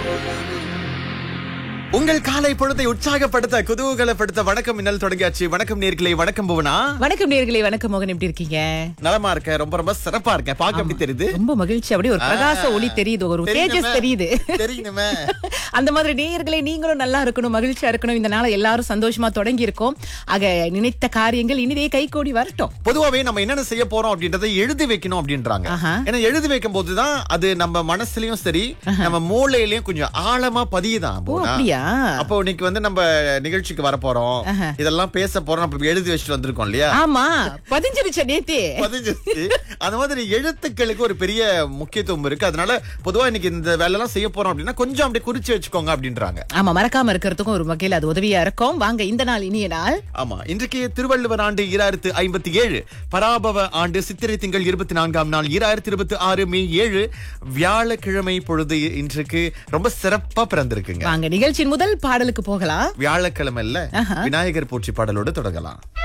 உங்கள் காலை பொழுதை உற்சாகப்படுத்த குதூகலப்படுத்த வணக்கம் மின்னல் தொடங்கியாச்சு வணக்கம் நேர்களே வணக்கம் புவனா வணக்கம் நேர்களே வணக்கம் மோகன் எப்படி இருக்கீங்க நலமா இருக்கேன் ரொம்ப ரொம்ப சிறப்பா இருக்கேன் பாக்க எப்படி தெரியுது ரொம்ப மகிழ்ச்சி அப்படியே ஒரு பிரகாச ஒளி தெரியுது ஒரு தேஜஸ் தெரியுது தெரியணுமே அந்த மாதிரி நேயர்களே நீங்களும் நல்லா இருக்கணும் மகிழ்ச்சியா இருக்கணும் இந்த நாளை எல்லாரும் சந்தோஷமா தொடங்கி இருக்கோம் ஆக நினைத்த காரியங்கள் இனிதே கைகூடி வரட்டும் பொதுவாவே நம்ம என்னென்ன செய்ய போறோம் அப்படின்றத எழுதி வைக்கணும் அப்படின்றாங்க ஆஹா. ஏன்னா எழுதி வைக்கும் போதுதான் அது நம்ம மனசுலயும் சரி நம்ம மூளையிலயும் கொஞ்சம் ஆழமா பதியுதான் ஓ புவனா. அப்படியா அப்போ இன்னைக்கு வந்து நம்ம நிகழ்ச்சிக்கு வர போறோம் இதெல்லாம் பேச போறோம் நம்ம எழுதி வச்சுட்டு வந்திருக்கோம் இல்லையா ஆமா பதிஞ்சிருச்ச நேத்தே பதிஞ்சிருச்சு அந்த மாதிரி எழுத்துக்களுக்கு ஒரு பெரிய முக்கியத்துவம் இருக்கு அதனால பொதுவா இன்னைக்கு இந்த வேலை எல்லாம் செய்ய போறோம் அப்படின்னா கொஞ்சம் அப்படியே குறிச்சு வச்சுக்கோங்க அப்படின்றாங்க ஆமா மறக்காம இருக்கிறதுக்கும் ஒரு வகையில் அது உதவியா இருக்கும் வாங்க இந்த நாள் இனிய நாள் ஆமா இன்றைக்கு திருவள்ளுவர் ஆண்டு ஈராயிரத்து ஐம்பத்தி ஏழு பராபவ ஆண்டு சித்திரை திங்கள் இருபத்தி நான்காம் நாள் ஈராயிரத்தி இருபத்தி ஆறு மே ஏழு வியாழக்கிழமை பொழுது இன்றைக்கு ரொம்ப சிறப்பா பிறந்திருக்குங்க வாங்க நிகழ்ச்சியின் முதல் பாடலுக்கு போகலாம் வியாழக்கிழமை இல்ல விநாயகர் போற்றி பாடலோடு தொடங்கலாம்